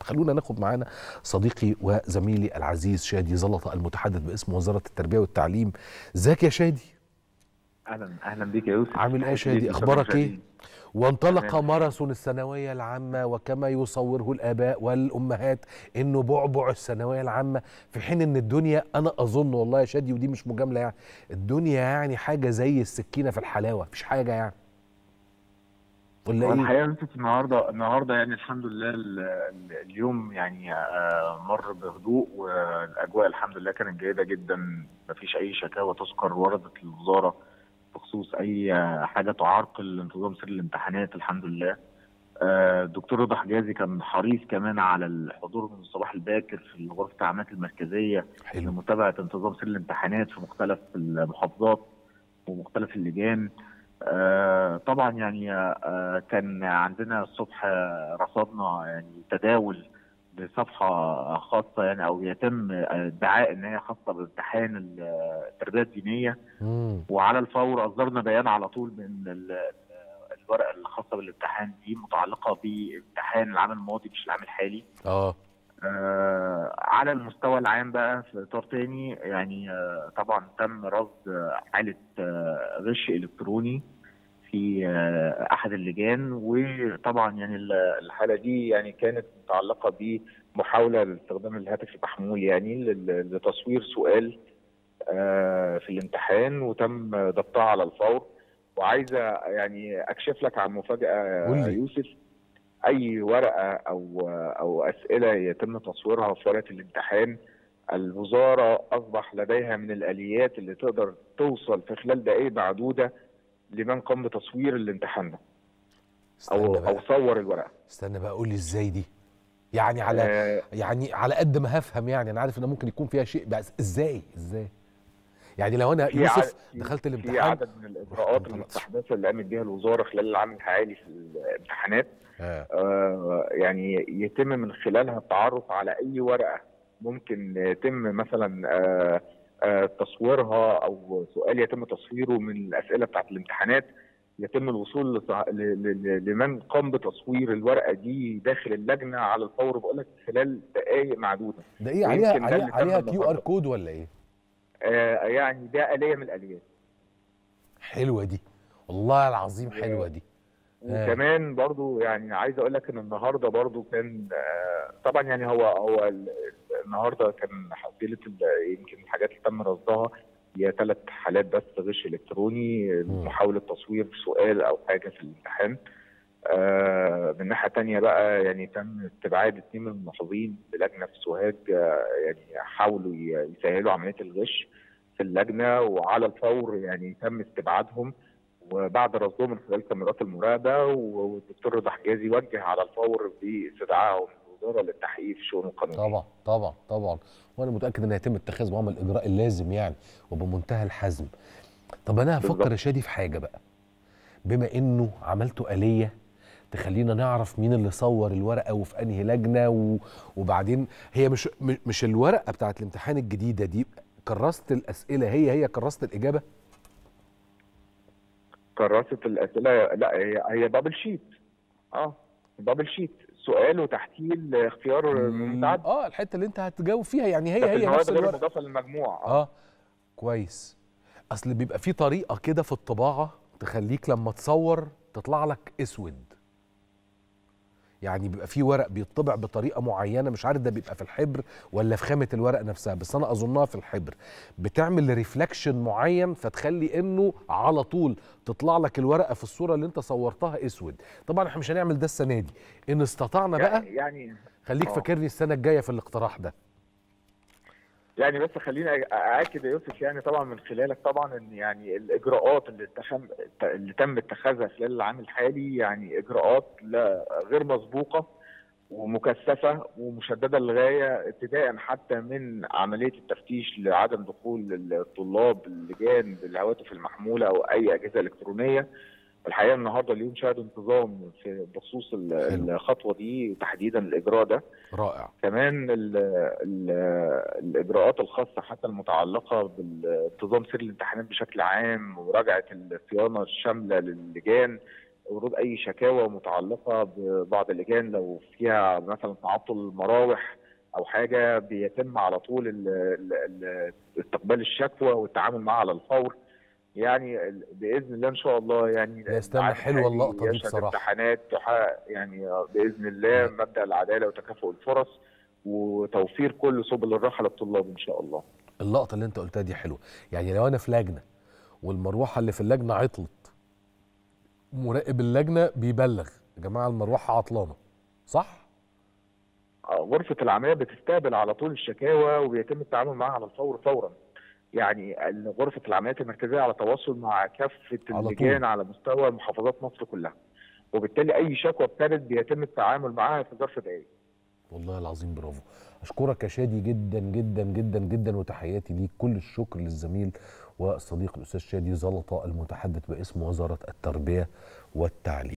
خلونا ناخد معانا صديقي وزميلي العزيز شادي زلطه المتحدث باسم وزاره التربيه والتعليم ازيك يا شادي اهلا اهلا بيك يا يوسف عامل ايه يا شادي اخبارك ايه وانطلق ماراثون الثانويه العامه وكما يصوره الاباء والامهات انه بعبع الثانويه العامه في حين ان الدنيا انا اظن والله يا شادي ودي مش مجامله يعني الدنيا يعني حاجه زي السكينه في الحلاوه مفيش حاجه يعني ولا ايه؟ الحقيقه يوسف النهارده النهارده يعني الحمد لله اليوم يعني مر بهدوء والاجواء الحمد لله كانت جيده جدا مفيش اي شكاوى تذكر وردت الوزاره بخصوص اي حاجه تعرقل انتظام سير الامتحانات الحمد لله الدكتور رضا حجازي كان حريص كمان على الحضور من الصباح الباكر في غرفه التعاملات المركزيه حلو. لمتابعه انتظام سير الامتحانات في مختلف المحافظات ومختلف اللجان آه طبعا يعني آه كان عندنا الصبح رصدنا يعني تداول بصفحه خاصه يعني او يتم ادعاء ان هي خاصه بامتحان التربيه الدينيه مم. وعلى الفور اصدرنا بيان على طول من الورقه الخاصه بالامتحان دي متعلقه بامتحان العام الماضي مش العام الحالي اه آه على المستوى العام بقى في اطار تاني يعني آه طبعا تم رصد حاله آه غش الكتروني في آه احد اللجان وطبعا يعني الحاله دي يعني كانت متعلقه بمحاوله لاستخدام الهاتف المحمول يعني لتصوير سؤال آه في الامتحان وتم ضبطها على الفور وعايزه يعني اكشف لك عن مفاجاه يوسف اي ورقه او او اسئله يتم تصويرها في ورقه الامتحان الوزاره اصبح لديها من الاليات اللي تقدر توصل في خلال دقائق معدوده لمن قام بتصوير الامتحان ده او او صور الورقه استنى بقى قول لي ازاي دي يعني على آه يعني على قد ما هفهم يعني انا عارف ان ممكن يكون فيها شيء بس ازاي ازاي يعني لو انا يوسف دخلت الامتحان في عدد من الاجراءات المستحدثه اللي قامت بها الوزاره خلال العام الحالي في الامتحانات آه. آه يعني يتم من خلالها التعرف على اي ورقه ممكن يتم مثلا آه آه تصويرها او سؤال يتم تصويره من الاسئله بتاعت الامتحانات يتم الوصول لمن قام بتصوير الورقه دي داخل اللجنه على الفور بقول لك خلال دقائق معدوده ده ايه عليها عليها, عليها كيو ار كود ولا ايه؟ آه يعني ده آلية من الآليات حلوة دي والله العظيم حلوة دي وكمان برضو يعني عايز اقول لك ان النهارده برضو كان آه طبعا يعني هو هو النهارده كان حصيله يمكن الحاجات اللي تم رصدها هي ثلاث حالات بس غش الكتروني محاوله تصوير سؤال او حاجه في الامتحان آه من ناحيه ثانيه بقى يعني تم استبعاد اثنين من المحافظين بلجنه في سوهاج آه يعني حاولوا يسهلوا عمليه الغش في اللجنه وعلى الفور يعني تم استبعادهم وبعد رصدهم من خلال كاميرات المراقبه والدكتور رضا حجازي وجه على الفور باستدعائهم الوزاره للتحقيق في الشؤون القانونيه. طبعا طبعا طبعا وانا متاكد ان هيتم اتخاذ معاهم الاجراء اللازم يعني وبمنتهى الحزم. طب انا هفكر يا شادي في حاجه بقى. بما انه عملتوا اليه تخلينا نعرف مين اللي صور الورقه وفي انهي لجنه و... وبعدين هي مش مش الورقه بتاعت الامتحان الجديده دي كراسه الاسئله هي هي كراسه الاجابه كراسه الاسئله لا هي هي بابل شيت اه بابل شيت سؤال وتحتيه الاختيار المتعدد اه الحته اللي انت هتجاوب فيها يعني هي هي نفس الورقه مضافه للمجموع اه, آه. كويس اصل بيبقى في طريقه كده في الطباعه تخليك لما تصور تطلع لك اسود يعني بيبقى في ورق بيطبع بطريقه معينه مش عارف ده بيبقى في الحبر ولا في خامه الورق نفسها بس انا اظنها في الحبر بتعمل ريفلكشن معين فتخلي انه على طول تطلع لك الورقه في الصوره اللي انت صورتها اسود طبعا احنا مش هنعمل ده السنه دي ان استطعنا بقى يعني خليك فاكرني السنه الجايه في الاقتراح ده يعني بس خليني ااكد يا يوسف يعني طبعا من خلالك طبعا ان يعني الاجراءات اللي اتخم اللي تم اتخاذها خلال العام الحالي يعني اجراءات لا غير مسبوقه ومكثفه ومشدده للغايه ابتداء حتى من عمليه التفتيش لعدم دخول الطلاب اللجان بالهواتف المحموله او اي اجهزه الكترونيه الحقيقه النهارده اليوم شهد انتظام في بخصوص الخطوه دي وتحديدا الاجراء ده رائع كمان ال ال الاجراءات الخاصه حتى المتعلقه بانتظام سير الامتحانات بشكل عام ومراجعه الصيانه الشامله للجان ورود اي شكاوى متعلقه ببعض اللجان لو فيها مثلا تعطل مراوح او حاجه بيتم على طول ال- ال- ال- استقبال الشكوى والتعامل معها على الفور يعني ال- باذن الله ان شاء الله يعني يا استنى، العام حلوة الحالي اللقطة دي يشهد بصراحة. امتحانات تحقق يعني باذن الله مبدا العداله وتكافؤ الفرص وتوفير كل سبل الراحه للطلاب ان شاء الله اللقطه اللي انت قلتها دي حلوه يعني لو انا في لجنه والمروحه اللي في اللجنه عطلت مراقب اللجنه بيبلغ يا جماعه المروحه عطلانه صح غرفة العملية بتستقبل على طول الشكاوى وبيتم التعامل معها على الفور فورا يعني ال- غرفة العمليات المركزية على تواصل مع كافة على اللجان طول. على مستوى محافظات مصر كلها وبالتالي أي شكوى ابتدت بيتم التعامل معها في ظرف دقائق والله العظيم برافو اشكرك يا شادي جدا جدا جدا جدا وتحياتي ليك كل الشكر للزميل والصديق الاستاذ شادي زلطه المتحدث باسم وزاره التربيه والتعليم